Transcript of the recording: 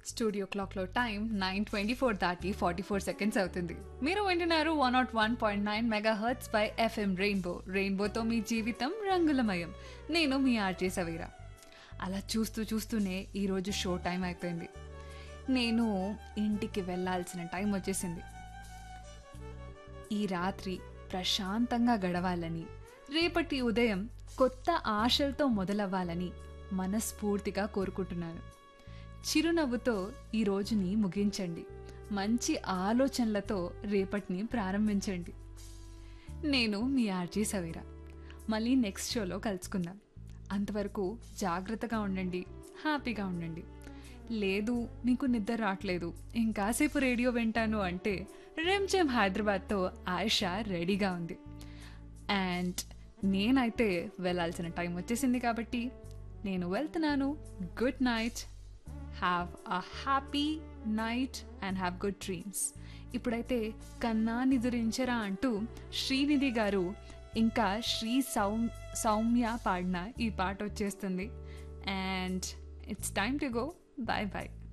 studio క్లాక్లో time nine twenty four దాటి forty four seconds అవుతుంది మీరు వింటున్నారు one naught one point nine mega hertz by FM rainbow రెయిన్బోతో మీ జీవితం రంగులమయం నేను మీ ఆర్జే సవీరా అలా చూస్తూ చూస్తూనే ఈరోజు షో టైం అయిపోయింది నేను ఇంటికి వెళ్ళాల్సిన టైం వచ్చేసింది ఈ రాత్రి ప్రశాంతంగా గడవాలని రేపటి ఉదయం కొత్త ఆశలతో మొదలవ్వాలని మనస్ఫూర్తిగా కోరుకుంటున్నాను చిరునవ్వుతో ఈ రోజుని ముగించండి మంచి ఆలోచనలతో రేపటిని ప్రారంభించండి నేను మీ ఆర్జీ సవీరా మళ్ళీ నెక్స్ట్ షోలో కలుసుకుందాం అంతవరకు జాగ్రత్తగా ఉండండి హ్యాపీగా ఉండండి లేదు మీకు నిద్ర రావట్లేదు ఇంకాసేపు రేడియో వింటాను అంటే రెమ్చెమ్ హైదరాబాద్తో ఆయిషా రెడీగా ఉంది అండ్ నేనైతే వెళ్ళాల్సిన టైం వచ్చేసింది కాబట్టి నేను వెళ్తున్నాను good night have a happy night and have good dreams ఇప్పుడైతే కన్నా నిదురించరా అంటూ శ్రీనిధి గారు ఇంకా శ్రీ సౌ సౌమ్య పాడిన ఈ పాట వచ్చేస్తుంది and it's time to go bye bye